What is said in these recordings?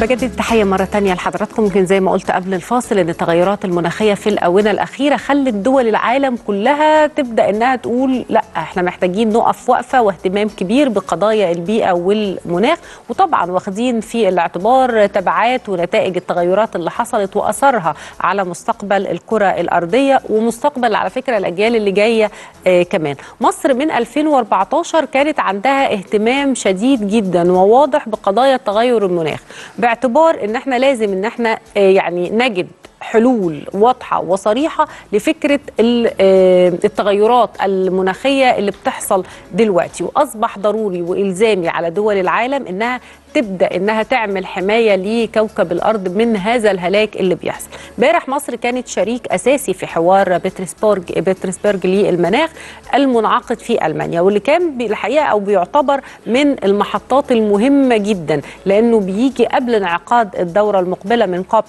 بجدد التحية مرة تانية لحضراتكم يمكن زي ما قلت قبل الفاصل ان التغيرات المناخية في الآونة الأخيرة خلت دول العالم كلها تبدأ انها تقول لا احنا محتاجين نقف وقفة واهتمام كبير بقضايا البيئة والمناخ وطبعا واخدين في الاعتبار تبعات ونتائج التغيرات اللي حصلت وأثرها على مستقبل الكرة الأرضية ومستقبل على فكرة الأجيال اللي جاية آه كمان مصر من 2014 كانت عندها اهتمام شديد جدا وواضح بقضايا التغير المناخ باعتبار ان احنا لازم ان احنا آه، يعني نجد حلول واضحه وصريحه لفكره ال- آه، التغيرات المناخيه اللي بتحصل دلوقتي واصبح ضروري والزامي على دول العالم انها تبدا انها تعمل حمايه لكوكب الارض من هذا الهلاك اللي بيحصل. امبارح مصر كانت شريك اساسي في حوار بطرسبرج بطرسبرج للمناخ المنعقد في المانيا واللي كان بي- الحقيقه او بيعتبر من المحطات المهمه جدا لانه بيجي قبل انعقاد الدوره المقبله من كوب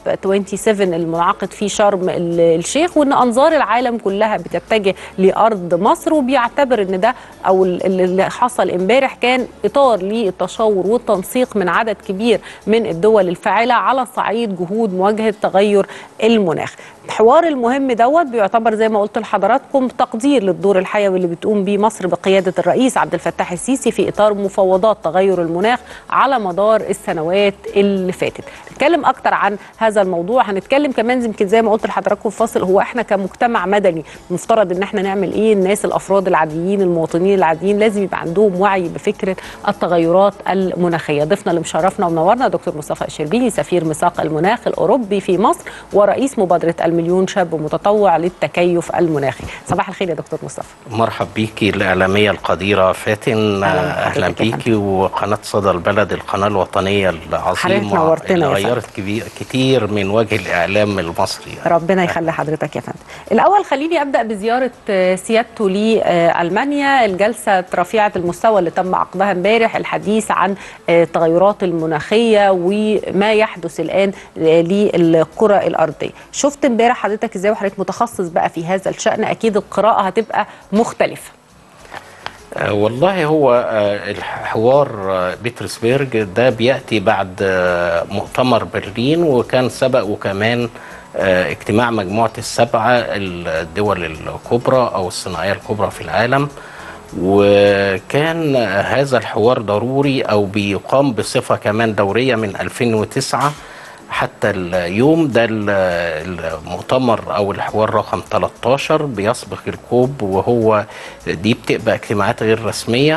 27 المنعقد في شرم ال- الشيخ وان انظار العالم كلها بتتجه لارض مصر وبيعتبر ان ده او ال- اللي حصل امبارح كان اطار للتشاور والتنسيق من عدد كبير من الدول الفاعله على صعيد جهود مواجهه تغير المناخ. الحوار المهم دوت بيعتبر زي ما قلت لحضراتكم تقدير للدور الحيوي اللي بتقوم بيه مصر بقياده الرئيس عبد الفتاح السيسي في اطار مفاوضات تغير المناخ على مدار السنوات اللي فاتت. نتكلم اكتر عن هذا الموضوع هنتكلم كمان يمكن زي ما قلت لحضراتكم في فاصل هو احنا كمجتمع مدني مفترض ان احنا نعمل ايه الناس الافراد العاديين المواطنين العاديين لازم يبقى عندهم وعي بفكره التغيرات المناخيه ضيفنا اللي مشرفنا ومنورنا دكتور مصطفى الشربيني سفير ميثاق المناخ الاوروبي في مصر ورئيس مبادره المليون شاب متطوع للتكيف المناخي صباح الخير يا دكتور مصطفى مرحب بيكي الإعلامية القديرة فاتن أهلا أهلا بحضرتك يا بيكي وقناة صدى البلد القناة الوطنية حضرتك العظيمة نورتنا اللي يا فندم. غيرت كبير كتير من وجه الإعلام المصري ربنا يخلي حضرتك يا فندم الأول خليني أبدأ بزيارة آه، سيادته لألمانيا الجلسة رفيعة المستوى اللي تم عقدها امبارح الحديث عن آه، التغيرات المناخية وما يحدث الآن آه، للكرة الأرضية شفت امبارح حضرتك إزاي وحضرتك متخصص بقى في هذا الشأن أكيد القراءة هتبقى مختلفة آه، والله هو آه، الحوار آه، بيترسبرج ده بيأتي بعد آه، مؤتمر برلين وكان سبق وكمان آه، اجتماع مجموعة السبعة الدول الكبرى أو الصناعية الكبرى في العالم وكان آه، هذا الحوار ضروري أو بيقام بصفة كمان دورية من 2009 حتى اليوم ده ال- المؤتمر او الحوار رقم 13 بيسبق الكوب وهو دي بتبقى اجتماعات غير رسميه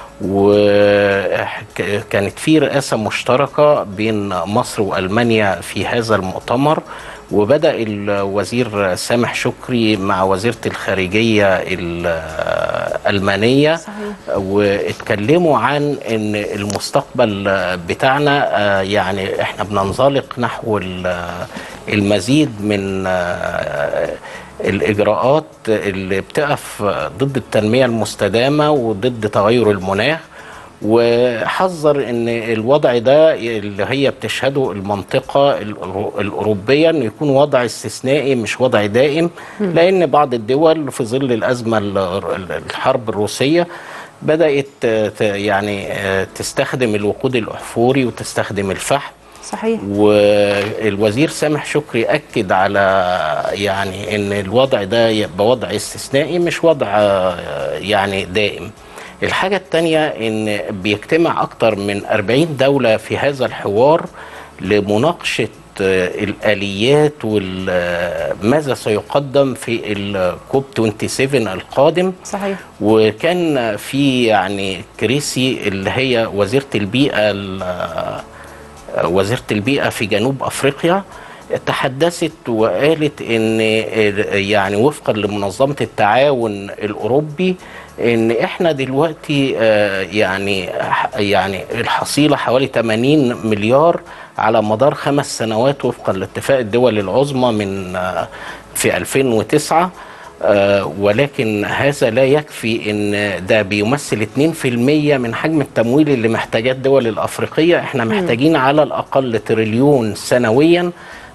وكانت في رئاسه مشتركه بين مصر والمانيا في هذا المؤتمر وبدا الوزير سامح شكري مع وزيره الخارجيه الالمانيه صحيح. واتكلموا عن ان المستقبل بتاعنا آه، يعني احنا بننزلق نحو ال- المزيد من آه، الاجراءات اللي بتقف ضد التنميه المستدامه وضد تغير المناخ وحذر ان الوضع ده اللي هي بتشهده المنطقه الأورو- الاوروبيه انه يكون وضع استثنائي مش وضع دائم لان بعض الدول في ظل الازمه ال- ال- الحرب الروسيه بدات ت- يعني آه، تستخدم الوقود الاحفوري وتستخدم الفحم صحيح والوزير سامح شكري اكد على يعني ان الوضع ده يبقى وضع استثنائي مش وضع آه، يعني دائم الحاجة التانية ان بيجتمع اكتر من 40 دولة في هذا الحوار لمناقشة آه، الآليات وماذا سيقدم في الكوب 27 القادم صحيح وكان في يعني كريسي اللي هي وزيرة البيئة ال- وزيرة البيئة في جنوب أفريقيا تحدثت وقالت ان يعني وفقا لمنظمة التعاون الأوروبي ان احنا دلوقتي آه، يعني يعني الحصيلة حوالي 80 مليار على مدار خمس سنوات وفقا لاتفاق الدول العظمى من آه، في 2009 آه، ولكن هذا لا يكفي ان ده بيمثل 2% من حجم التمويل اللي محتاجاه الدول الافريقيه احنا محتاجين على الاقل تريليون سنويا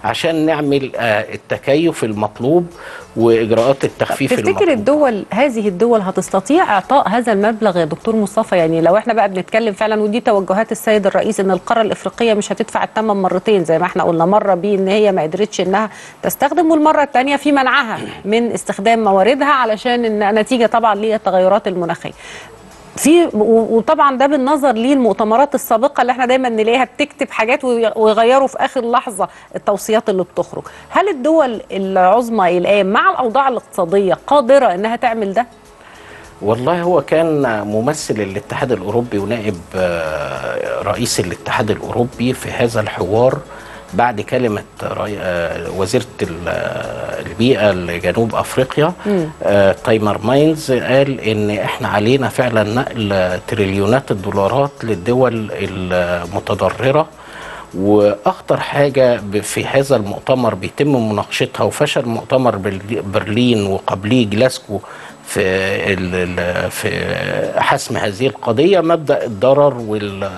عشان نعمل آه، التكيف المطلوب واجراءات التخفيف تفتكر المطلوب الدول هذه الدول هتستطيع اعطاء هذا المبلغ يا دكتور مصطفى يعني لو احنا بقى بنتكلم فعلا ودي توجهات السيد الرئيس ان القاره الافريقيه مش هتدفع الثمن مرتين زي ما احنا قلنا مره بان هي ما قدرتش انها تستخدم والمره الثانيه في منعها من استخدام مواردها علشان ان نتيجه طبعا للتغيرات المناخيه في و- وطبعا ده بالنظر للمؤتمرات السابقه اللي احنا دايما نلاقيها بتكتب حاجات وي- ويغيروا في اخر لحظه التوصيات اللي بتخرج هل الدول العظمى الان مع الاوضاع الاقتصاديه قادره انها تعمل ده والله هو كان ممثل الاتحاد الاوروبي ونائب آه، رئيس الاتحاد الاوروبي في هذا الحوار بعد كلمة ري- آه، وزيرة ال- آه، البيئة لجنوب أفريقيا آه، تايمر ماينز قال إن إحنا علينا فعلا نقل تريليونات الدولارات للدول المتضررة واخطر حاجه ب- في هذا المؤتمر بيتم مناقشتها وفشل مؤتمر برلي- برلين وقبليه جلاسكو في ال- ال- في حسم هذه القضيه مبدا الضرر وال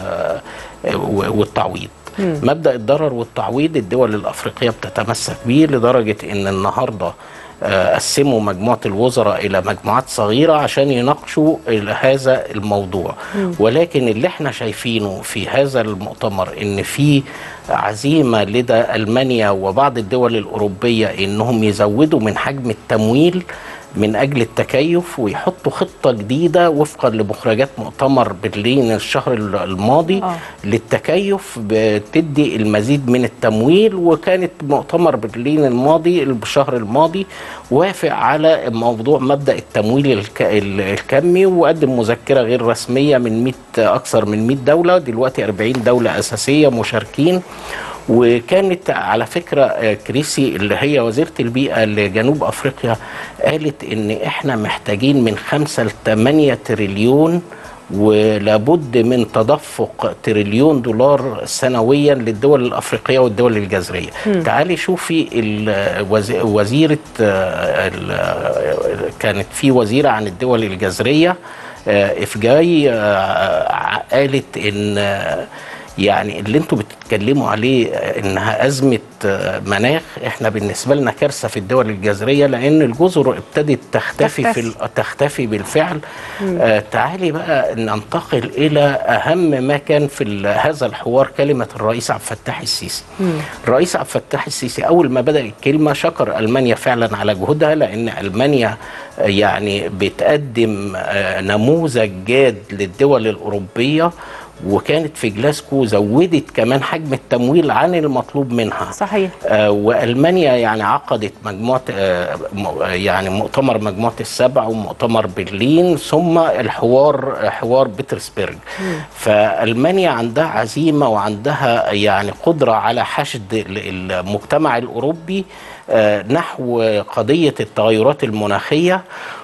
والتعويض مبدا الضرر والتعويض الدول الافريقيه بتتمسك به لدرجه ان النهارده آه، قسموا مجموعه الوزراء الى مجموعات صغيره عشان يناقشوا ال- هذا الموضوع ولكن اللي احنا شايفينه في هذا المؤتمر ان في عزيمه لدى المانيا وبعض الدول الاوروبيه انهم يزودوا من حجم التمويل من اجل التكيف ويحطوا خطه جديده وفقا لمخرجات مؤتمر برلين الشهر الماضي آه. للتكيف بتدي المزيد من التمويل وكانت مؤتمر برلين الماضي الشهر الماضي وافق على موضوع مبدا التمويل الك- ال- الكمي وقدم مذكره غير رسميه من 100 اكثر من 100 دوله دلوقتي 40 دوله اساسيه مشاركين وكانت على فكره آه، كريسي اللي هي وزيره البيئه لجنوب افريقيا قالت ان احنا محتاجين من 5 ل 8 تريليون ولابد من تدفق تريليون دولار سنويا للدول الافريقيه والدول الجزريه. تعالي شوفي ال- وز- وزيره آه، ال- كانت في وزيره عن الدول الجزريه آه، افجاي آه، قالت ان آه، يعني اللي انتوا بتتكلموا عليه آه، انها ازمه آه، مناخ احنا بالنسبه لنا كارثه في الدول الجزريه لان الجزر ابتدت تختفي في تختفي. ال- تختفي بالفعل آه تعالي بقى ننتقل الى اهم ما كان في ال- هذا الحوار كلمه الرئيس عبد الفتاح السيسي الرئيس عبد الفتاح السيسي اول ما بدا الكلمه شكر المانيا فعلا على جهودها لان المانيا آه، يعني بتقدم آه، نموذج جاد للدول الاوروبيه وكانت في جلاسكو زودت كمان حجم التمويل عن المطلوب منها صحيح آه، والمانيا يعني عقدت مجموعه آه، م- آه، يعني مؤتمر مجموعه السبع ومؤتمر برلين ثم الحوار آه، حوار بيترسبرج فالمانيا عندها عزيمه وعندها يعني قدره على حشد ال- المجتمع الاوروبي آه، نحو قضيه التغيرات المناخيه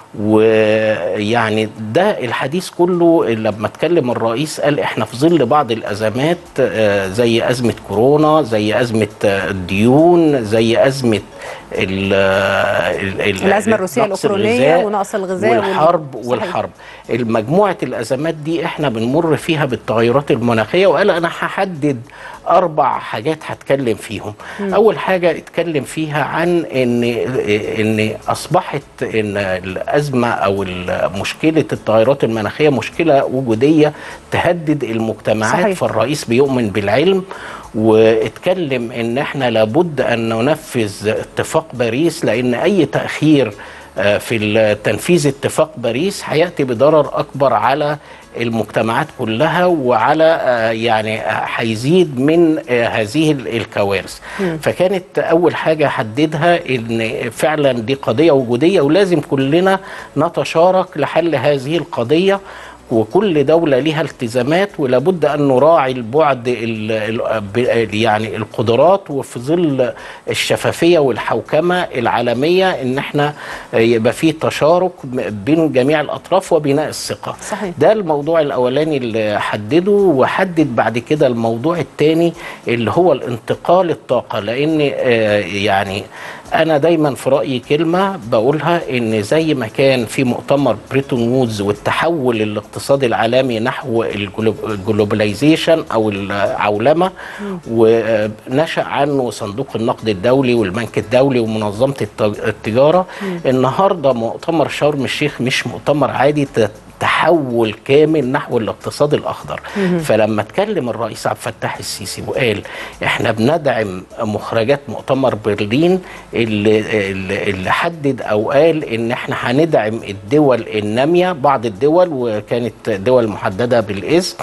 ويعني ده الحديث كله لما اتكلم الرئيس قال احنا في ظل بعض الازمات آه، زي ازمه كورونا زي ازمه آه، الديون زي ازمه ال ال ال الأزمة الروسية نقص الأوكرانية الغذاء ونقص الغذاء وال- والحرب صحيح. والحرب المجموعه الازمات دي احنا بنمر فيها بالتغيرات المناخيه وقال انا هحدد اربع حاجات هتكلم فيهم اول حاجه اتكلم فيها عن ان ان اصبحت ان الازمه او ال- مشكله التغيرات المناخيه مشكله وجوديه تهدد المجتمعات صحيح. فالرئيس بيؤمن بالعلم واتكلم ان احنا لابد ان ننفذ اتفاق باريس لان اي تاخير آه، في تنفيذ اتفاق باريس هياتي بضرر اكبر على المجتمعات كلها وعلى آه، يعني آه، هيزيد من آه، هذه ال- الكوارث فكانت اول حاجه حددها ان فعلا دي قضيه وجوديه ولازم كلنا نتشارك لحل هذه القضيه وكل دولة لها التزامات ولابد أن نراعي البعد ال ال ب- يعني القدرات وفي ظل الشفافية والحوكمة العالمية إن احنا يبقى فيه تشارك بين جميع الأطراف وبناء الثقة صحيح. ده الموضوع الأولاني اللي حدده وحدد بعد كده الموضوع الثاني اللي هو الانتقال الطاقة لأن آه، يعني انا دايما في رايي كلمه بقولها ان زي ما كان في مؤتمر بريتون وودز والتحول الاقتصادي العالمي نحو الجلوباليزيشن او العولمه ونشا عنه صندوق النقد الدولي والبنك الدولي ومنظمه التجاره النهارده مؤتمر شرم الشيخ مش مؤتمر عادي تحول كامل نحو الاقتصاد الاخضر فلما اتكلم الرئيس عبد الفتاح السيسي وقال احنا بندعم مخرجات مؤتمر برلين اللي, اللي حدد او قال ان احنا هندعم الدول الناميه بعض الدول وكانت دول محدده بالاسم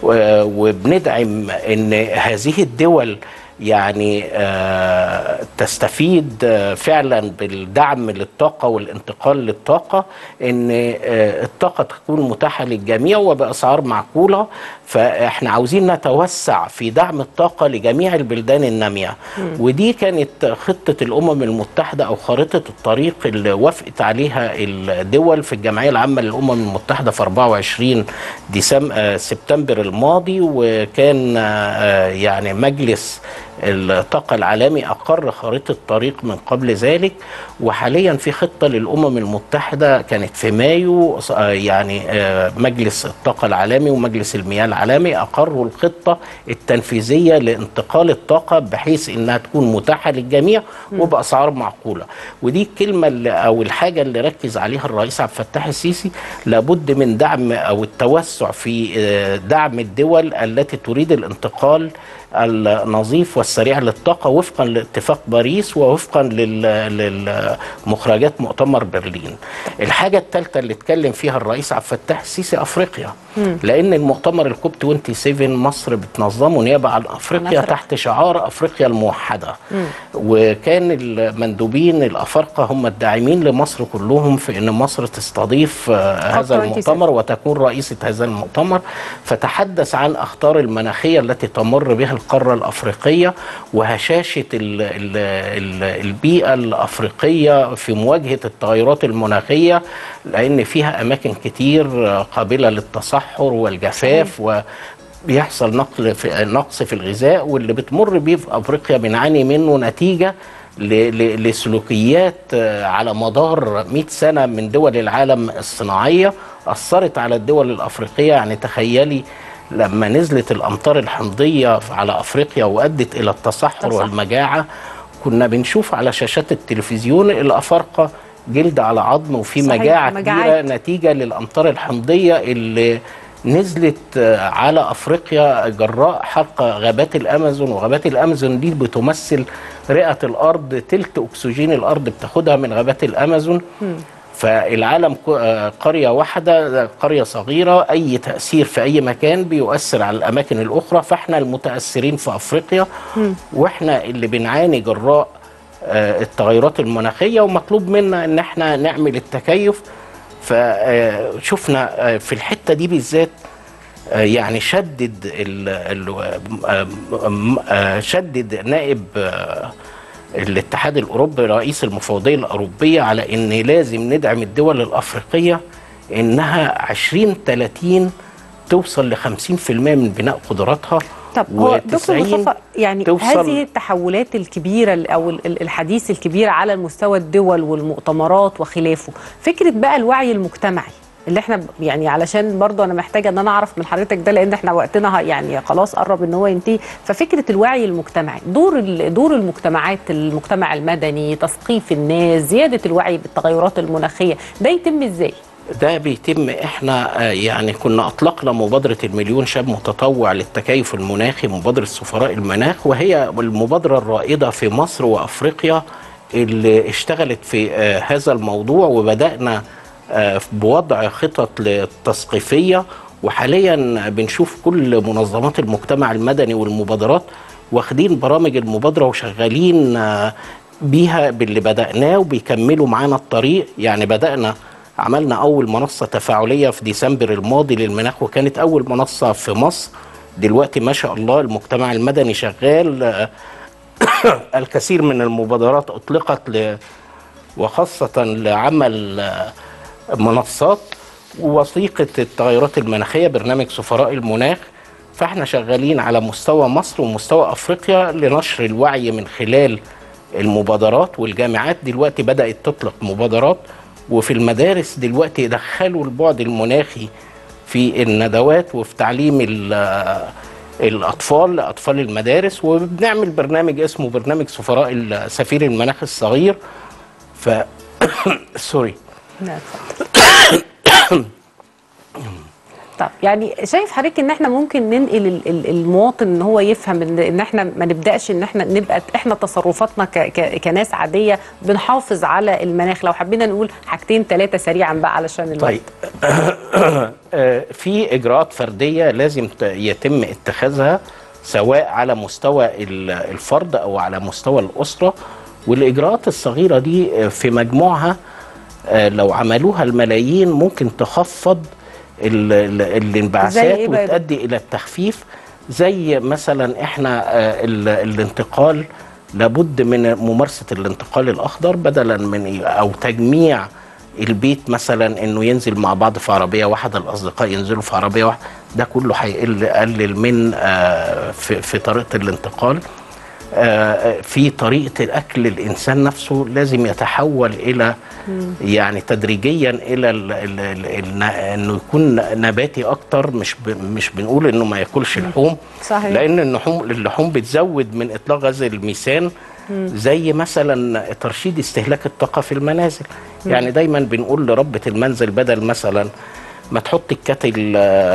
وبندعم ان هذه الدول يعني آه تستفيد آه فعلا بالدعم للطاقه والانتقال للطاقه ان آه الطاقه تكون متاحه للجميع وباسعار معقوله فاحنا عاوزين نتوسع في دعم الطاقه لجميع البلدان الناميه ودي كانت خطه الامم المتحده او خارطه الطريق اللي وافقت عليها الدول في الجمعيه العامه للامم المتحده في 24 ديسمبر سبتمبر الماضي وكان يعني مجلس الطاقة العالمي أقر خريطة طريق من قبل ذلك وحاليا في خطة للأمم المتحدة كانت في مايو يعني مجلس الطاقة العالمي ومجلس المياه العالمي أقروا الخطة التنفيذية لانتقال الطاقة بحيث أنها تكون متاحة للجميع وبأسعار معقولة ودي الكلمة اللي أو الحاجة اللي ركز عليها الرئيس عبد الفتاح السيسي لابد من دعم أو التوسع في دعم الدول التي تريد الانتقال النظيف والسريع للطاقة وفقا لاتفاق باريس ووفقا لمخرجات مؤتمر برلين الحاجة الثالثة اللي اتكلم فيها الرئيس عبد الفتاح السيسي أفريقيا مم. لأن المؤتمر الكوب 27 مصر بتنظمه نيابة عن أفريقيا تحت شعار أفريقيا الموحدة مم. وكان المندوبين الأفارقة هم الداعمين لمصر كلهم في أن مصر تستضيف هذا المؤتمر وتكون رئيسة هذا المؤتمر فتحدث عن أخطار المناخية التي تمر بها القارة الأفريقية وهشاشة ال ال ال البيئة الأفريقية في مواجهة التغيرات المناخية لأن فيها أماكن كتير قابلة للتصحر والجفاف و بيحصل نقل في نقص في الغذاء واللي بتمر بيه في افريقيا بنعاني منه نتيجه لسلوكيات على مدار 100 سنه من دول العالم الصناعيه اثرت على الدول الافريقيه يعني تخيلي لما نزلت الامطار الحمضيه على افريقيا وادت الى التصحر والمجاعه كنا بنشوف على شاشات التلفزيون الافارقه جلد على عظم وفي مجاعه كبيره نتيجه للامطار الحمضيه اللي نزلت على افريقيا جراء حرق غابات الامازون وغابات الامازون دي بتمثل رئه الارض تلت اكسجين الارض بتاخدها من غابات الامازون م. فالعالم قرية واحدة قرية صغيرة أي تأثير في أي مكان بيؤثر على الأماكن الأخرى فإحنا المتأثرين في أفريقيا م. وإحنا اللي بنعاني جراء التغيرات المناخية ومطلوب منا إن إحنا نعمل التكيف فشفنا في الحتة دي بالذات يعني شدد ال شدد نائب الاتحاد الاوروبي رئيس المفوضيه الاوروبيه على ان لازم ندعم الدول الافريقيه انها 2030 توصل ل 50% من بناء قدراتها طب هو دكتور مصطفى يعني هذه التحولات الكبيره او الحديث الكبير على مستوى الدول والمؤتمرات وخلافه فكره بقى الوعي المجتمعي اللي احنا يعني علشان برضه انا محتاجه ان انا اعرف من حضرتك ده لان احنا وقتنا يعني خلاص قرب ان هو ينتهي ففكره الوعي المجتمعي دور دور المجتمعات المجتمع المدني تثقيف الناس زياده الوعي بالتغيرات المناخيه ده يتم ازاي ده بيتم احنا يعني كنا اطلقنا مبادره المليون شاب متطوع للتكيف المناخي مبادره سفراء المناخ وهي المبادره الرائده في مصر وافريقيا اللي اشتغلت في هذا الموضوع وبدانا بوضع خطط تثقيفيه وحاليا بنشوف كل منظمات المجتمع المدني والمبادرات واخدين برامج المبادره وشغالين بيها باللي بدأناه وبيكملوا معانا الطريق يعني بدأنا عملنا أول منصة تفاعلية في ديسمبر الماضي للمناخ وكانت أول منصة في مصر دلوقتي ما شاء الله المجتمع المدني شغال الكثير من المبادرات أطلقت ل وخاصة لعمل منصات ووثيقة التغيرات المناخية برنامج سفراء المناخ فاحنا شغالين على مستوى مصر ومستوى افريقيا لنشر الوعي من خلال المبادرات والجامعات دلوقتي بدات تطلق مبادرات وفي المدارس دلوقتي يدخلوا البعد المناخي في الندوات وفي تعليم ال- الاطفال لاطفال المدارس وبنعمل برنامج اسمه برنامج سفراء ال- سفير المناخ الصغير ف سوري لا، اتفضل. طب يعني شايف حضرتك ان احنا ممكن ننقل ال- ال- المواطن ان هو يفهم ان, إن احنا ما نبداش ان احنا نبقى احنا تصرفاتنا ك ك كناس عاديه بنحافظ على المناخ لو حبينا نقول حاجتين ثلاثه سريعا بقى علشان الوقت طيب آه، في اجراءات فرديه لازم ت- يتم اتخاذها سواء على مستوى ال- الفرد او على مستوى الاسره والاجراءات الصغيره دي آه، في مجموعها آه، لو عملوها الملايين ممكن تخفض ال- ال- زي الانبعاثات إيه بقى؟ وتؤدي الى التخفيف زي مثلا احنا آه، ال- الانتقال لابد من ممارسه الانتقال الاخضر بدلا من او تجميع البيت مثلا انه ينزل مع بعض في عربيه واحده الاصدقاء ينزلوا في عربيه واحده ده كله هيقل يقلل من آه، في, في طريقه الانتقال آه، في طريقه الاكل الانسان نفسه لازم يتحول الى يعني تدريجيا الى ال ال ال ال انه يكون نباتي اكتر مش ب مش بنقول انه ما ياكلش لحوم صحيح. لان اللحوم اللحوم بتزود من اطلاق غاز الميثان زي مثلا ترشيد استهلاك الطاقه في المنازل يعني دايما بنقول لربة المنزل بدل مثلا ما تحط الكاتل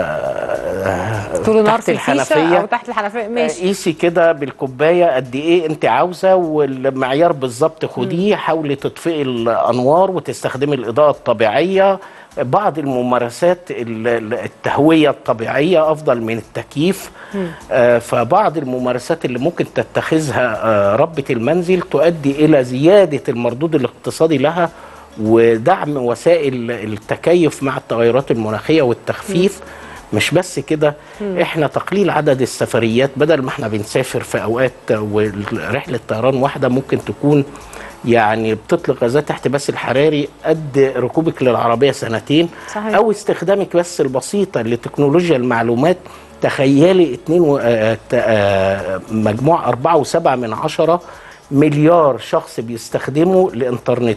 آه، طول النهار تحت في الفيشه الحنفيه او تحت الحنفيه ماشي قيسي كده بالكوبايه قد ايه انت عاوزه والمعيار بالظبط خديه حاولي تطفئي الانوار وتستخدمي الاضاءه الطبيعيه بعض الممارسات ال- ال- التهويه الطبيعيه افضل من التكييف آه فبعض الممارسات اللي ممكن تتخذها آه ربة المنزل تؤدي الى زياده المردود الاقتصادي لها ودعم وسائل التكيف مع التغيرات المناخيه والتخفيف مش بس كده احنا تقليل عدد السفريات بدل ما احنا بنسافر في اوقات ورحله طيران واحده ممكن تكون يعني بتطلق غازات احتباس الحراري قد ركوبك للعربيه سنتين صحيح. او استخدامك بس البسيطه لتكنولوجيا المعلومات تخيلي اتنين و... آه... ت- آه... مجموع أربعة وسبعة من عشرة مليار شخص بيستخدموا الإنترنت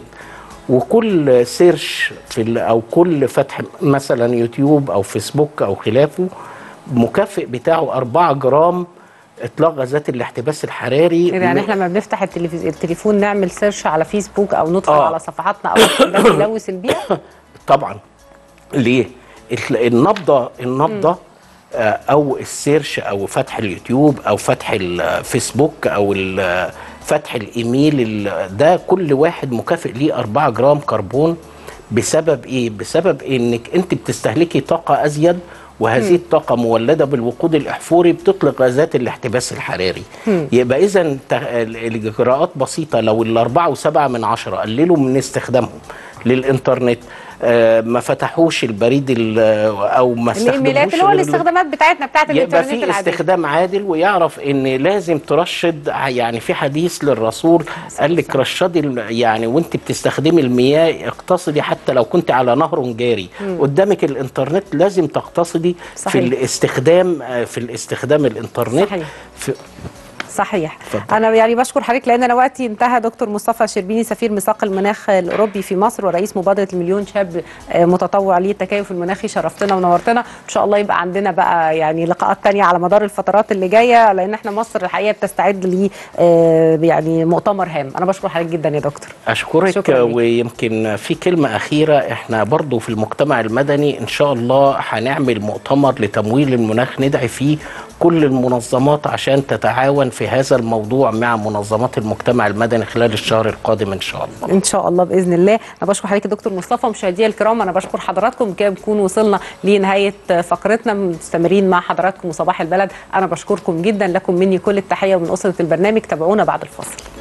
وكل سيرش في ال... أو كل فتح مثلا يوتيوب أو فيسبوك أو خلافه مكافئ بتاعه 4 جرام إطلاق غازات الاحتباس الحراري يعني احنا لما بنفتح التلفز... التليفون نعمل سيرش على فيسبوك او ندخل آه. على صفحاتنا او ده بيلوث البيئه طبعا ليه ال- النبضه النبضه آه، او السيرش او فتح اليوتيوب او فتح الفيسبوك او ال- فتح الايميل ال- ده كل واحد مكافئ ليه 4 جرام كربون بسبب ايه بسبب انك انت بتستهلكي طاقه ازيد وهذه الطاقة مولدة بالوقود الإحفوري بتطلق غازات الاحتباس الحراري يبقى إذا الإجراءات بسيطة لو الأربعة وسبعة من عشرة قللوا من استخدامهم للإنترنت آه ما فتحوش البريد ال- أو ما الايميلات استخدموش اللي هو ال- الاستخدامات بتاعتنا بتاعت يبقى الانترنت في العاديه استخدام عادل ويعرف ان لازم ترشد يعني في حديث للرسول قال لك رشدي الم- يعني وانت بتستخدمي المياه اقتصدي حتى لو كنت على نهر جاري قدامك الانترنت لازم تقتصدي في صحيح. الاستخدام آه، في الاستخدام الانترنت صحيح. في صحيح اتفضل. انا يعني بشكر حضرتك لان انا وقتي انتهى دكتور مصطفى شربيني سفير ميثاق المناخ الاوروبي في مصر ورئيس مبادره المليون شاب آه، متطوع للتكيف المناخي شرفتنا ونورتنا ان شاء الله يبقى عندنا بقى يعني لقاءات تانية على مدار الفترات اللي جايه لان احنا مصر الحقيقه بتستعد ل آه، يعني مؤتمر هام انا بشكر حضرتك جدا يا دكتور اشكرك شكراً ليك. ويمكن في كلمه اخيره احنا برضو في المجتمع المدني ان شاء الله هنعمل مؤتمر لتمويل المناخ ندعي فيه كل المنظمات عشان تتعاون في هذا الموضوع مع منظمات المجتمع المدني خلال الشهر القادم ان شاء الله ان شاء الله باذن الله انا بشكر حضرتك يا دكتور مصطفى مشاهدينا الكرام انا بشكر حضراتكم كده نكون وصلنا لنهايه فقرتنا مستمرين مع حضراتكم وصباح البلد انا بشكركم جدا لكم مني كل التحيه ومن اسره البرنامج تابعونا بعد الفاصل